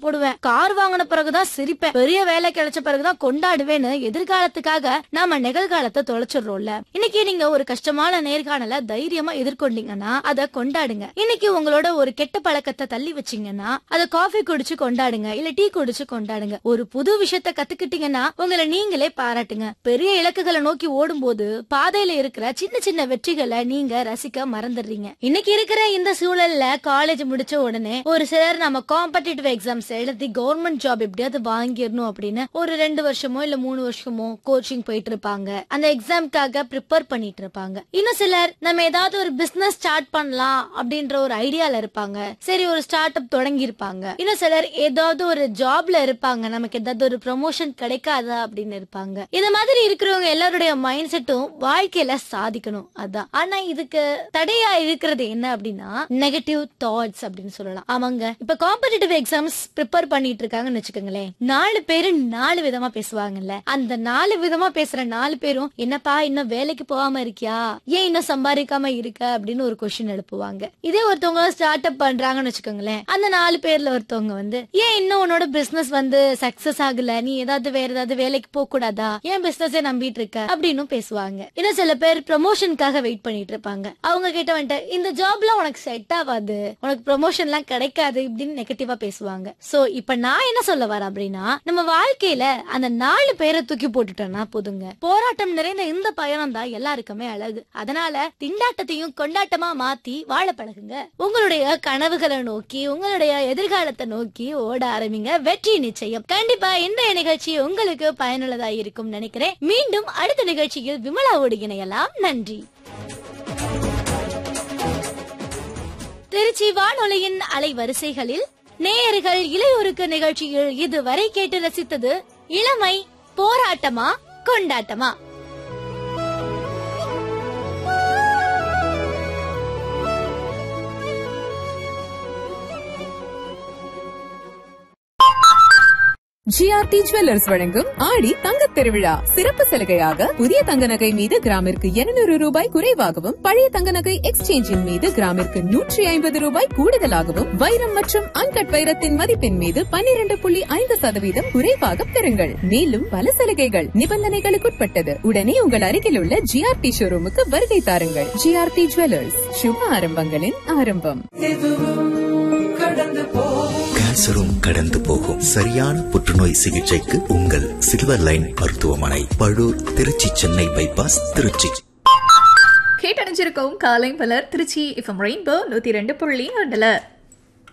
போடுவேன் கார் வாங்கின பிறகுதான் சிரிப்பேன் பெரிய வேலை கிடைச்ச பிறகுதான் கொண்டாடுவேன்னு எதிர்காலத்துக்காக நாம நிகழ்காலத்தை தொலைச்சிடுறோம்ல இன்னைக்கு நீங்க ஒரு கஷ்டமான நேர்காணல தைரியமா எதிர்கொண்டீங்கன்னா அதை கொண்டாடுங்க இன்னைக்கு உங்களோட ஒரு கெட்ட பழக்கத்தை தள்ளி வச்சீங்கன்னா அதை காஃபி குடிச்சு கொண்டாடுங்க இல்ல டீ குடிச்சு கொண்டாடுங்க ஒரு புது விஷயத்த கத்துக்கிட்டீங்கன்னா உங்களை நீங்களே பாராட்டுங்க பெரிய இலக்குகளை நோக்கி ஓடும்போது பாதையில இருக்கிற சின்ன சின்ன வெற்றிகளை நீங்க ரசிக்க மறந்துடுறீங்க இன்னைக்கு இருக்கிற இந்த சூழல்ல காலேஜ் முடிச்ச உடனே ஒரு சிலர் நம்ம காம்படிட்டிவ் எக்ஸாம்ஸ் எழுதி கவர்மெண்ட் ஜாப் எப்படியாவது வாங்கிடணும் அப்படின்னு ஒரு ரெண்டு வருஷமோ இல்ல மூணு வருஷமோ கோச்சிங் போயிட்டு இருப்பாங்க அந்த எக்ஸாம்க்காக ப்ரிப்பேர் பண்ணிட்டு இருப்பாங்க இன்னும் சிலர் நம்ம ஏதாவது ஒரு பிசினஸ் ஸ்டார்ட் பண்ணலாம் அப்படின்ற ஒரு ஐடியால இருப்பாங்க சரி ஒரு ஸ்டார்ட் அப் தொடங்கி இருப்பாங்க இன்னும் சிலர் ஏதாவது ஒரு ஜாப்ல இருப்பாங்க நமக்கு ஏதாவது ஒரு ப்ரமோஷன் கிடைக்காதா அப்படின்னு இருப்பாங்க இந்த மாதிரி இருக்கிறவங்க எல்லாருடைய மைண்ட் செட்டும் வாழ்க்கையில சாதிக்கணும் அதான் ஆனா இதுக்கு தடையா இருக்கிறது என்ன அப்படின்னா நெகட்டிவ் தாட்ஸ் அப்படின்னு சொல்லலாம் ஆமாங்க இப்ப காம்படிட்டிவ் எக்ஸாம்ஸ் ப்ரிப்பேர் பண்ணிட்டு இருக்காங்கன்னு வச்சுக்கோங்களேன் நாலு பேரு நாலு விதமா பேசுவாங்கல்ல அந்த நாலு விதமா பேசுற நாலு பேரும் என்னப்பா இன்னும் வேலைக்கு போகாம இருக்கியா ஏன் இன்னும் சம்பாதிக்காம இருக்க அப்படின்னு ஒரு கொஸ்டின் எழுப்புவாங்க இதே ஒருத்தவங்க ஸ்டார்ட் அப் பண்றாங்கன்னு வச்சுக்கோங்களேன் அந்த நாலு பேர்ல ஒருத்தவங்க வந்து ஏன் இன்னும் உன்னோட பிசினஸ் வந்து சக்சஸ் ஆகல நீ ஏதாவது வேற ஏதாவது வேலைக்கு போக கூடாதா ஏன் பிசினஸே நம்பிட்டு இருக்க அப்படின்னு பேசுவாங்க இன்னும் சில பேர் ப்ரமோஷனுக்காக வெயிட் பண்ணிட்டு இருப்பாங்க அவங்க கிட்ட வந்துட்டு இந்த ஜாப்ல உனக்கு செட் ஆகாது உனக்கு ப்ரமோஷன் எல்லாம் கிடைக்காது இப்படின்னு நெகட்டிவா பேசுவாங்க சோ இப்ப நான் என்ன சொல்ல வரேன் அப்படின்னா நம்ம வாழ்க்கையில அந்த நாலு பேரை தூக்கி போட்டுட்டோம்னா போதுங்க போராட்டம் நிறைந்த இந்த பயணம் தான் எல்லாருக்குமே அழகு அதனால திண்டாட்டத்தையும் கொண்டாட்டமா மாத்தி வாழ பழகுங்க உங்களுடைய கனவுகளை நோக்கி உங்களுடைய எதிர்காலத்தை நோக்கி ஓட ஆரம்பிங்க வெற்றி நிச்சயம் கண்டிப்பா இன்றைய நிகழ்ச்சி உங்களுக்கு பயனுள்ளதா இருக்கும் நினைக்கிறேன் மீண்டும் அடுத்த நிகழ்ச்சியில் விமலாவோடு இணையலாம் நன்றி திருச்சி வானொலியின் அலைவரிசைகளில் நேயர்கள் இளையோருக்கு நிகழ்ச்சியில் இதுவரை கேட்டு ரசித்தது இளமை போராட்டமா கொண்டாட்டமா ஜிஆர்டி ஜுவல்லர்ஸ் வழங்கும் ஆடி தங்கத் திருவிழா சிறப்பு சலுகையாக புதிய தங்க நகை மீது கிராமிற்கு 200 ரூபாய் குறைவாகவும் பழைய தங்க நகை எக்ஸ்சேஞ்சின் மீது கிராமிற்கு நூற்றி ஐம்பது ரூபாய் கூடுதலாகவும் வைரம் மற்றும் அன்கட் வைரத்தின் மதிப்பின் மீது 12.5% புள்ளி ஐந்து சதவீதம் குறைவாக பெறுங்கள் மேலும் பல சலுகைகள் நிபந்தனைகளுக்குட்பட்டது உடனே உங்கள் அருகில் உள்ள ஜிஆர்டி ஷோரூமுக்கு வருகை தாருங்கள் ஜிஆர்டி ஜுவல்லர்ஸ் சுப ஆரம்பங்களின் ஆரம்பம் கேன்சரும் கடந்து போகும் சரியான புற்றுநோய் சிகிச்சைக்கு உங்கள் சில்வர் லைன் மருத்துவமனை பழூர் திருச்சி சென்னை பைபாஸ் திருச்சி கேட்டணிஞ்சிருக்கோம் காலை பலர் திருச்சி எஃப்எம் ரெயின்போ நூத்தி ரெண்டு புள்ளி ஒன்றுல